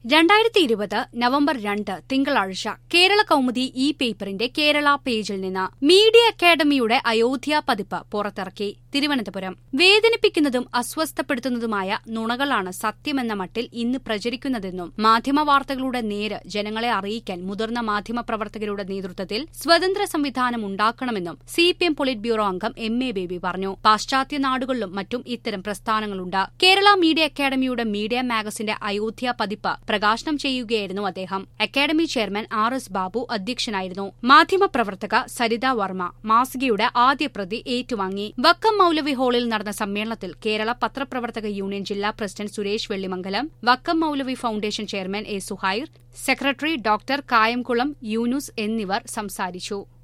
രണ്ടായിരത്തി ഇരുപത് നവംബർ രണ്ട് തിങ്കളാഴ്ച കേരള കൗമുദി ഇ പേപ്പറിന്റെ കേരള പേജിൽ നിന്ന് മീഡിയ അക്കാദമിയുടെ അയോധ്യ പതിപ്പ് പുറത്തിറക്കി തിരുവനന്തപുരം വേദനിപ്പിക്കുന്നതും അസ്വസ്ഥപ്പെടുത്തുന്നതുമായ നുണകളാണ് സത്യമെന്ന മട്ടിൽ ഇന്ന് പ്രചരിക്കുന്നതെന്നും മാധ്യമ വാർത്തകളുടെ നേര് ജനങ്ങളെ അറിയിക്കാൻ മുതിർന്ന മാധ്യമ പ്രവർത്തകരുടെ നേതൃത്വത്തിൽ സ്വതന്ത്ര സംവിധാനം ഉണ്ടാക്കണമെന്നും C P M polit bureau അംഗം എം എ ബേബി പറഞ്ഞു പാശ്ചാത്യ നാടുകളിലും മറ്റും ഇത്തരം പ്രസ്ഥാനങ്ങളുണ്ട് കേരള മീഡിയ അക്കാദമിയുടെ മീഡിയ മാഗസിന്റെ അയോധ്യ പതിപ്പ് പ്രകാശനം ചെയ്യുകയായിരുന്നു അദ്ദേഹം academy chairman R S Babu അധ്യക്ഷനായിരുന്നു മാധ്യമപ്രവർത്തക സരിത വർമ്മ മാസികയുടെ ആദ്യ പ്രതി ഏറ്റുവാങ്ങി വക്കം മൌലവി ഹാളിൽ നടന്ന സമ്മേളനത്തിൽ കേരള പത്രപ്രവർത്തക യൂണിയൻ ജില്ലാ president Suresh Vellimangalam Vakkom Moulavi foundation chairman A Suhair secretary doctor Kayamkulam Yunus എന്നിവർ സംസാരിച്ചു